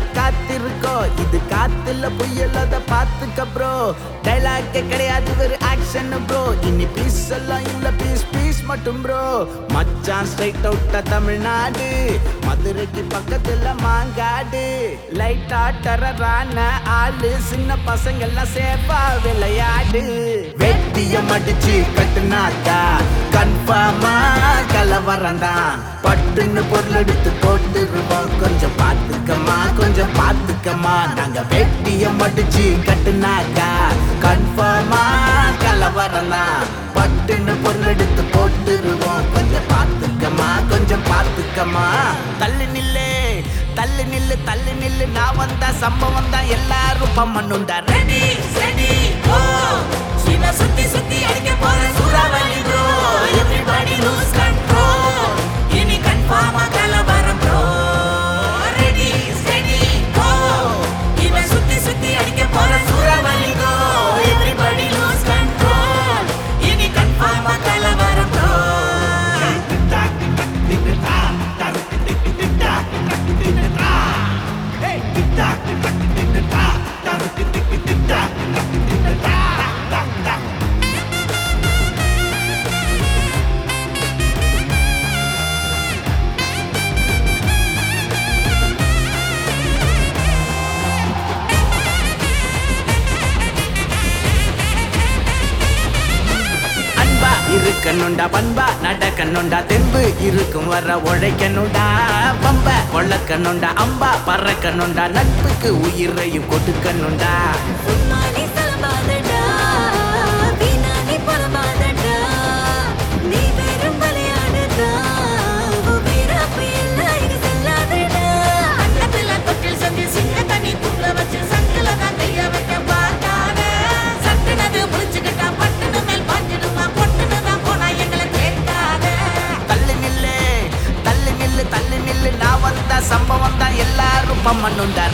காத்திருக்கோம் இது காத்துல புயல் அத பாத்துக்க ப்ரோ டைலாக் கிடையாது ஒரு ஆக்ஷன் ப்ரோ இனி பீஸ் எல்லாம் இல்ல பீஸ் பீஸ் மட்டும் ப்ரோ மச்சான் ஸ்ட்ரைட் அவுட்டா தமிழ்நாடு மதுரைக்கு பக்கத்துல மாங்காடு லைட்டா டரரான ஆளு சின்ன பசங்க எல்லாம் சேஃபா விளையாடு வெட்டிய மடிச்சு கட்டுனாக்கா கன்ஃபார்மா கலவரம் தான் பட்டுன்னு பொருள் எடுத்து போட்டுருவோம் கொஞ்சம் பாத்துக்கம்மா கொஞ்சம் பாத்துக்கம்மா நாங்க வெட்டிய மடிச்சு கட்டுனாக்கா கன்ஃபார்மா கலவரம் தான் பட்டுன்னு பொருள் எடுத்து போட்டுருவோம் கொஞ்சம் பாத்துக்கம்மா கொஞ்சம் பாத்துக்கம்மா தள்ளு நில்லு தள்ளு நில்லு தள்ளு நில்லு நான் வந்தா சம்பவம் தான் எல்லாரும் பம்மனுண்டா ரெடி ரெடி ஓ சீனா சுத்தி சுத்தி அடிக்க போற சூறாவளி ப்ரோ எவ்ரிபடி லூஸ் கண்ட்ரோல் இனி கன்ஃபார்மா கலவரம் ப்ரோ ரெடி ரெடி ஓ இவன் சுத்தி சுத்தி அடிக்க போற சூறாவளி ப்ரோ எவ்ரிபடி லூஸ் கண்ட்ரோல் இனி கன்ஃபார்மா கலவரம் ப்ரோ அன்பா இருக்கணுண்டா பண்பா நடக்கணுண்டா தெம்பு இருக்கும் வர உழைக்கணுண்டா பம்ப கொள்ளக்கணுண்டா அம்பா பறக்கணுண்டா நட்புக்கு உயிரையும் கொடுக்கணுண்டா சும்மானி சலமாதடா வீணானி புலமாதடா நீ வெறும் விளையாடுதா வீரப்பு எல்லாம் இது செல்லாதடா அன்னத்துல தொட்டில் சந்தி சின்ன தண்ணி துள்ள வச்சு சங்கில தான் கைய வைக்க பார்க்காத சட்டுனது முடிச்சுக்கிட்டா பட்டுனு மேல் பாஞ்சிடுமா பொட்டுனு தான் போனா எங்களை கேட்காத தள்ளு நில்லு தள்ளு நில்லு தள்ளு நில்லு நான் வந்தா சம்பவம் தான் எல்லாரும் பம்மனுண்டா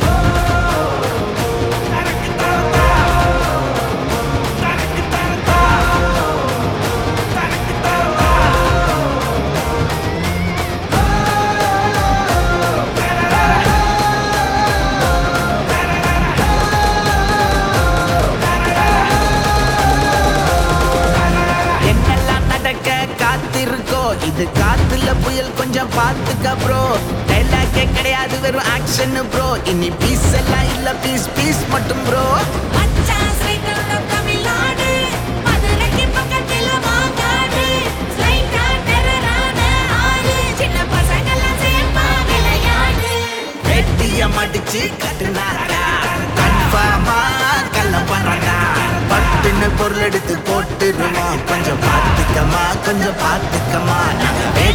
என்னெல்லாம் நடக்க காத்திருக்கோ இது காத்துல புயல் கொஞ்சம் பாத்துக்க ப்ரோ டைலாக்கே கிடையாது வெறும் ஆக்ஷன் ப்ரோ இனி பீஸ் எல்லாம் இல்ல பீஸ் பீஸ் மட்டும் ப்ரோ மச்சான் ஸ்ரீகண்டம் தமிழ்நாடு மதுரைக்கு பக்கத்துல மாங்காடு ஸ்லைட்டா டெரரான ஆளு சின்ன பசங்கெல்லாம் சேர்ப்பா விளையாடு வெட்டிய மடிச்சு கட்டுனாரா கன்ஃபார்மா கள்ளப்பறடா பட்டுன்னு பொருள் எடுத்து போட்டுருமா கொஞ்சம் பாத்துக்கமா கொஞ்சம் பாத்துக்கமா நாங்க